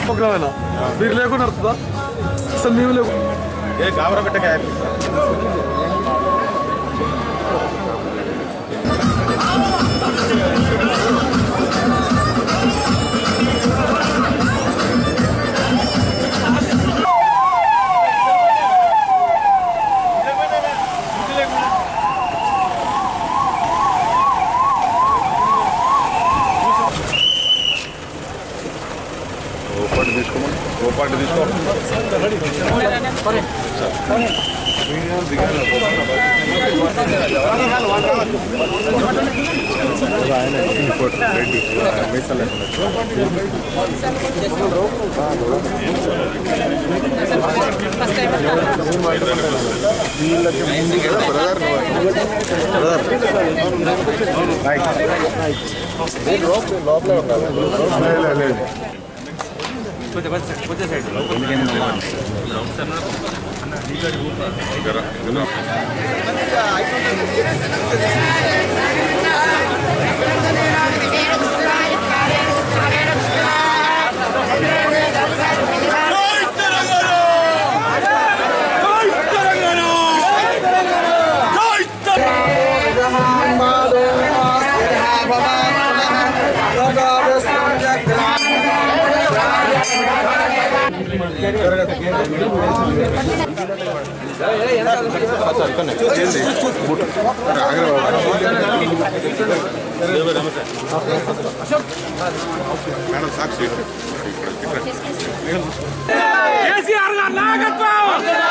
ప్రోగ్రామేనా మీరు లేకుండా నడుతుందా అసలు మేము లేకు ఏ గాబరా పెట్టక ఓపాటి తీసుకోమని ఓపాటి తీసుకో మేడం సాక్షి కేసీఆర్ గారి నాయకత్వం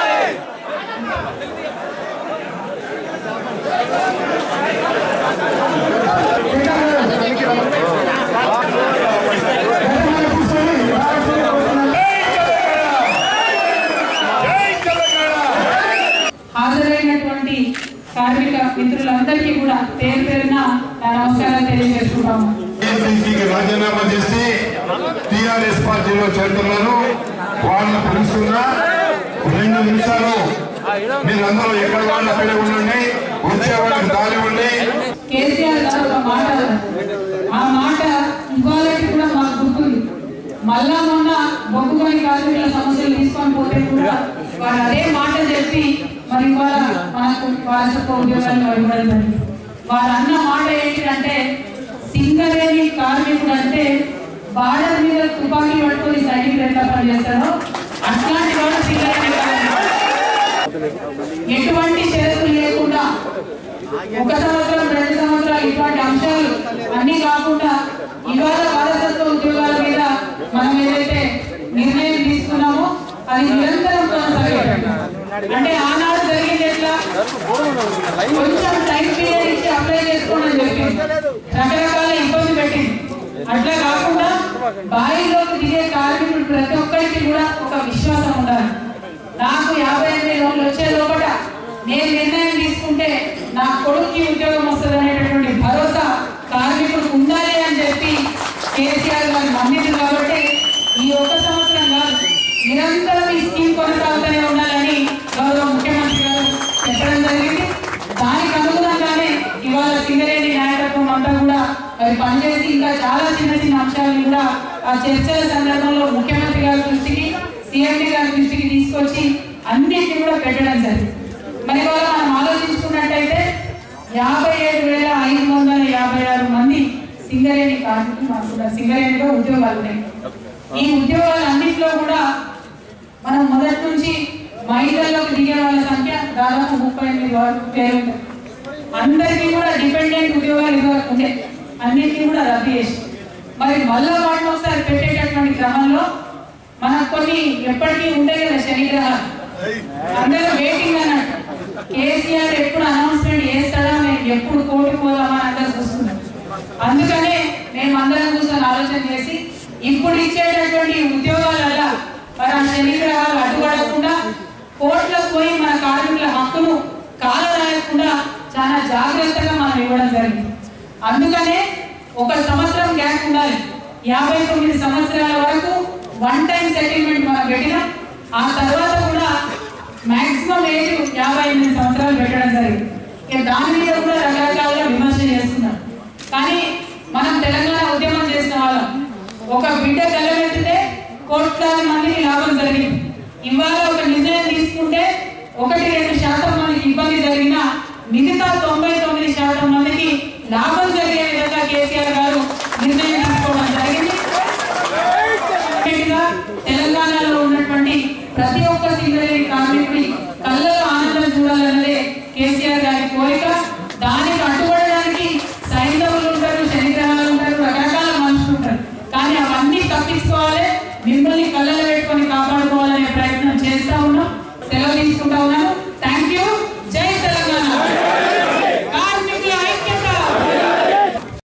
హాజరైనటువంటి కార్మిక మిత్రులందరికీ కూడా పేరు పేరున నా నమస్కారాలు తెలియజేసుకుంటాము ఏఐసీసీకి రాజీనామా చేసి టిఆర్ఎస్ పార్టీలో చేరుతున్నారు వాళ్ళని పిలుస్తున్నా రెండు నిమిషాలు మీరందరూ ఎక్కడ వాళ్ళ అక్కడే ఉండండి వచ్చే వాళ్ళకి దారి ఉండి కేసీఆర్ గారు ఒక మాట అన్నారు. ఆ మాట ఇవాళకి కూడా మాకు గుర్తుంది మళ్ళా మొన్న బొగ్గుకొని కార్మికుల సమస్యలు తీసుకొని పోతే కూడా వారు అదే మాట చెప్పి మరి ఇవాళ మనకు వారసత్వ ఉద్యోగాలు ఇవ్వడం జరిగింది వారు అన్న మాట ఏంటంటే సింగరేణి కార్మికుడు అంటే బార్డర్ మీద తుపాకీ పట్టుకొని సైనికులు ఎట్లా పనిచేస్తారో అట్లాంటి వాడు సింగరేణి కార్మికుడు ఎటువంటి షరతులు లేకుండా ఒక సంవత్సరం రెండు సంవత్సరాలు ఇటువంటి అంశాలు అన్ని కాకుండా ఇవాళ వారసత్వ ఉద్యోగాల మీద మనం ఏదైతే నిర్ణయం తీసుకున్నామో అది నిరంతరం కొనసాగాలి అంటే ఆనాడు జరిగింది ఎట్లా కొంచెం టైం పీరియడ్ ఇచ్చి అప్లై చేసుకోండి అని చెప్పింది రకరకాల ఇబ్బంది పెట్టింది అట్లా కాకుండా బావిలోకి దిగే కార్మికుడు ప్రతి ఒక్కరికి కూడా ఒక విశ్వాసం ఉండాలి నాకు యాభై ఎనిమిది రోజులు వచ్చే లోపల నేను నిర్ణయం తీసుకుంటే నా కొడుక్కి ఉద్యోగం వస్తుంది అనేటటువంటి భరోసా కార్మికుడికి ఉండాలి అని చెప్పి కేసీఆర్ గారు నమ్మింది కాబట్టి ఈ ఒక్క సంవత్సరం కాదు నిరంతరం ఈ స్కీమ్ కొనసాగుతూనే ఉండాలని గౌరవ ముఖ్యమంత్రి గారు చెప్పడం జరిగింది దానికి అనుగుణంగానే ఇవాళ సింగరేణి నాయకత్వం అంతా కూడా మరి పనిచేసి ఇంకా చాలా చిన్న చిన్న అంశాలను కూడా ఆ చర్చల సందర్భంలో ముఖ్యమంత్రి గారి దృష్టికి సిఎండి గారి దృష్టికి తీసుకొచ్చి అన్నింటినీ కూడా పెట్టడం జరిగింది మరి ఇవాళ మనం ఆలోచించుకున్నట్టయితే యాభై ఏడు వేల ఐదు వందల యాభై ఆరు మంది సింగరేణి కార్మికులు మాకు కూడా సింగరేణిలో ఉద్యోగాలు ఉన్నాయి ఈ ఉద్యోగాలన్నింటిలో కూడా మనం మొదటి నుంచి మహిళల్లోకి దిగే వాళ్ళ సంఖ్య దాదాపు ముప్పై ఎనిమిది వరకు పేరు అందరికీ కూడా డిపెండెంట్ ఉద్యోగాలు ఇదివరకు ఉండే అన్నింటినీ కూడా రద్దు చేసి మరి మళ్ళా వాటిని ఒకసారి పెట్టేటటువంటి క్రమంలో మనకు కొన్ని ఎప్పటికీ ఉంటాయి కదా శనిగ్రహాలు అందరూ వెయిటింగ్ అన్నట్టు కేసీఆర్ ఎప్పుడు అనౌన్స్మెంట్ చేస్తాడా మేము ఎప్పుడు కోర్టు పోదామా అని అందరూ చూస్తున్నాం అందుకనే మేము అందరం కూర్చొని ఆలోచన చేసి ఇప్పుడు ఇచ్చేటటువంటి ఉద్యోగాల మరి ఆ శనిగ్రహాలు అడ్డుపడకుండా కోర్టులకు పోయి మన కార్మికుల హక్కును కాలరాయకుండా చాలా జాగ్రత్తగా మనం ఇవ్వడం జరిగింది అందుకనే ఒక సంవత్సరం గ్యాప్ ఉండాలి యాభై తొమ్మిది సంవత్సరాల వరకు వన్ టైం సెటిల్మెంట్ మనం పెట్టినాం ఆ తర్వాత కూడా మాక్సిమం ఏజ్ యాభై ఎనిమిది సంవత్సరాలు పెట్టడం జరిగింది ఇక దాని మీద కూడా రకరకాలుగా విమర్శ చేస్తున్నారు కానీ మనం తెలంగాణ ఉద్యమం చేసిన వాళ్ళం ఒక బిడ్డ తెల్లబెట్టితే కోట్లాది మందికి లాభం జరిగింది ఇవాళ ఒక నిర్ణయం తీసుకుంటే ఒకటి రెండు శాతం మందికి ఇబ్బంది జరిగినా మిగతా తొంభై తొమ్మిది శాతం మందికి లాభం జరిగే విధంగా కేసీఆర్ గారు నిర్ణయం తీసుకోవడం జరిగింది ముఖ్యంగా తెలంగాణలో ఉన్నటువంటి ప్రతి ఒక్క సింగరేణి కార్మికుడి కళ్ళలో ఆనందం చూడాలన్నదే కేసీఆర్ గారి కోరిక దానికి అడ్డుపడడానికి సైంధవులు ఉంటారు శనిగ్రహాలు ఉంటారు రకరకాల మనుషులు ఉంటారు కానీ అవన్నీ తప్పించుకోవాలి మిమ్మల్ని కళ్ళలో పెట్టుకొని కాపాడుకోవాలనే ప్రయత్నం చేస్తా ఉన్నాం సెలవు తీసుకుంటా ఉన్నా